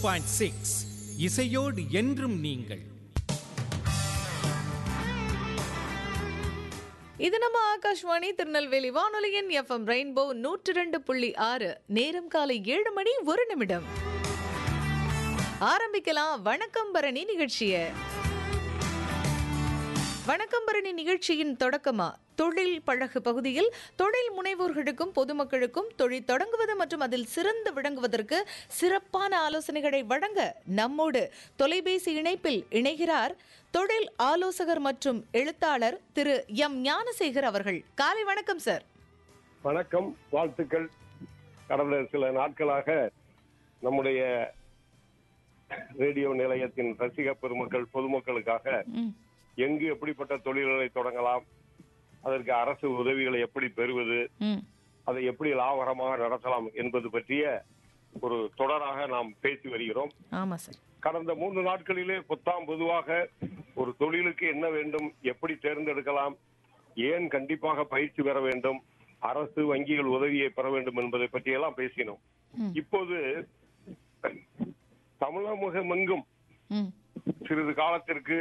Point six இசையோடு என்றும் நீங்கள் இது நம்ம ஆகாஷ்வாணி திருநெல்வேலி வானொலியின் எஃப்எம் ரெயின்போ நூற்று ரெண்டு புள்ளி ஆறு நேரம் காலை ஏழு மணி ஒரு நிமிடம் ஆரம்பிக்கலாம் வணக்கம் பரணி நிகழ்ச்சிய வணக்கம் பரணி நிகழ்ச்சியின் தொடக்கமா தொழில் பழகு பகுதியில் தொழில் முனைவோர்களுக்கும் பொதுமக்களுக்கும் தொழில் தொடங்குவது மற்றும் அதில் சிறந்து விளங்குவதற்கு சிறப்பான ஆலோசனைகளை வழங்க நம்மோடு தொலைபேசி இணைப்பில் இணைகிறார் தொழில் ஆலோசகர் மற்றும் எழுத்தாளர் திரு எம் ஞானசேகர் அவர்கள் காலை வணக்கம் சார் வணக்கம் வாழ்த்துக்கள் கடந்த சில நாட்களாக நம்முடைய ரேடியோ நிலையத்தின் ரசிக பெருமக்கள் பொதுமக்களுக்காக ம், எங்கு எப்படிப்பட்ட தொழில்களை தொடங்கலாம் அதற்கு அரசு உதவிகளை எப்படி பெறுவது ம், அதை எப்படி லாபகரமாக நடத்தலாம் என்பது பற்றிய ஒரு தொடராக நாம் பேசி வருகிறோம் ஆமா சார் கடந்த மூன்று நாட்களிலே புத்தாம் பொதுவாக ஒரு தொழிலுக்கு என்ன வேண்டும் எப்படி தேர்ந்தெடுக்கலாம் ஏன் கண்டிப்பாக பயிற்சி பெற வேண்டும் அரசு வங்கிகள் உதவியை பெற வேண்டும் என்பதை பற்றியெல்லாம் பேசினோம் ம். இப்போது தமிழகம் எங்கும் ம், சிறிது காலத்திற்கு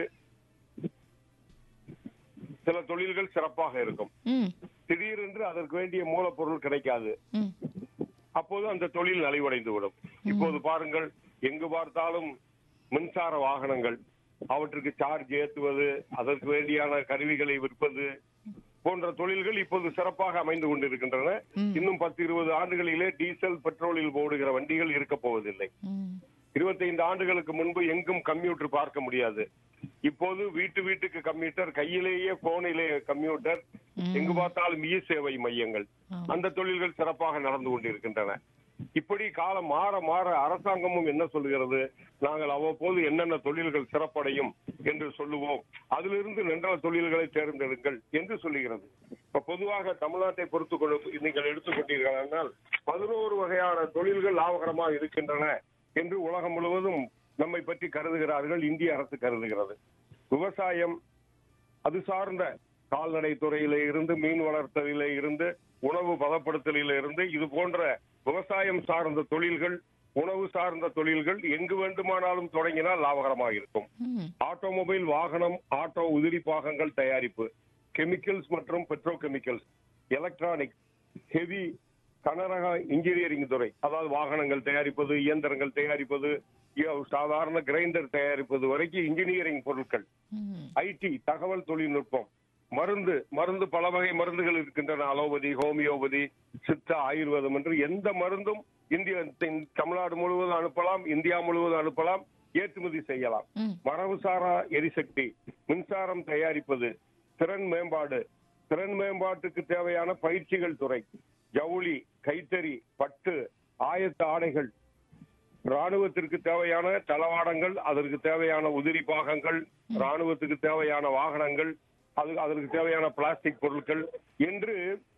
சில தொழில்கள் சிறப்பாக இருக்கும் ம், திடீரென்று அதற்கு வேண்டிய மூலப்பொருள் கிடைக்காது ம், அப்போது அந்த தொழில் நலிவடைந்து விடும் இப்போது பாருங்கள் எங்கு பார்த்தாலும் மின்சார வாகனங்கள் அவற்றுக்கு சார்ஜ் ஏற்றுவது அதற்கு வேண்டியான கருவிகளை விற்பது போன்ற தொழில்கள் இப்போது சிறப்பாக அமைந்து கொண்டிருக்கின்றன இன்னும் பத்து இருபது ஆண்டுகளிலே டீசல் பெட்ரோலில் ஓடுகிற வண்டிகள் இருக்க போவதில்லை ம், இருபத்தைந்து ஆண்டுகளுக்கு முன்பு எங்கும் கம்ப்யூட்டர் பார்க்க முடியாது இப்போது வீட்டு வீட்டுக்கு கம்ப்யூட்டர் கையிலேயே போனிலே கம்ப்யூட்டர் எங்கு பார்த்தாலும் இ சேவை மையங்கள் அந்த தொழில்கள் சிறப்பாக நடந்து கொண்டிருக்கின்றன இப்படி காலம் மாற மாற அரசாங்கமும் என்ன சொல்லுகிறது நாங்கள் அவ்வப்போது என்னென்ன தொழில்கள் சிறப்படையும் என்று சொல்லுவோம் அதிலிருந்து நின்ற தொழில்களை தேர்ந்தெடுங்கள் என்று சொல்லுகிறது இப்ப பொதுவாக தமிழ்நாட்டை பொறுத்து கொண்டு நீங்கள் எடுத்துக்கொண்டீர்கள் என்றால் பதினோரு வகையான தொழில்கள் லாபகரமாக இருக்கின்றன என்று உலகம் முழுவதும் நம்மை பற்றி கருதுகிறார்கள் இந்திய அரசு கருதுகிறது விவசாயம் அது சார்ந்த கால்நடை துறையில இருந்து மீன் வளர்த்தலில இருந்து உணவு பதப்படுத்தலில இருந்து இது போன்ற விவசாயம் சார்ந்த தொழில்கள் உணவு சார்ந்த தொழில்கள் எங்கு வேண்டுமானாலும் தொடங்கினால் லாபகரமாக இருக்கும் ம், ஆட்டோமொபைல் வாகனம் ஆட்டோ உதிரி பாகங்கள் தயாரிப்பு கெமிக்கல்ஸ் மற்றும் பெட்ரோ கெமிக்கல்ஸ் எலக்ட்ரானிக்ஸ் ஹெவி கனரக இன்ஜினியரிங் துறை அதாவது வாகனங்கள் தயாரிப்பது இயந்திரங்கள் தயாரிப்பது இ- சாதாரண கிரைண்டர் தயாரிப்பது வரைக்கும் இன்ஜினியரிங் பொருட்கள் ம், ஐடி தகவல் தொழில்நுட்பம் மருந்து மருந்து பல வகை மருந்துகள் இருக்கின்றன அலோபதி ஹோமியோபதி சித்தா ஆயுர்வேதம் என்று எந்த மருந்தும் இந்திய தென்- தமிழ்நாடு முழுவதும் அனுப்பலாம் இந்தியா முழுவதும் அனுப்பலாம் ஏற்றுமதி செய்யலாம் ம். மரபுசாரா எரிசக்தி மின்சாரம் தயாரிப்பது திறன் மேம்பாடு திறன் மேம்பாட்டுக்கு தேவையான பயிற்சிகள் துறை ஜவுளி கைத்தறி பட்டு ஆயத்த ஆடைகள் ராணுவத்திற்கு தேவையான தளவாடங்கள் அதற்கு தேவையான உதிரி பாகங்கள் ராணுவத்துக்கு தேவையான வாகனங்கள் அது அதற்கு தேவையான பிளாஸ்டிக் பொருட்கள் என்று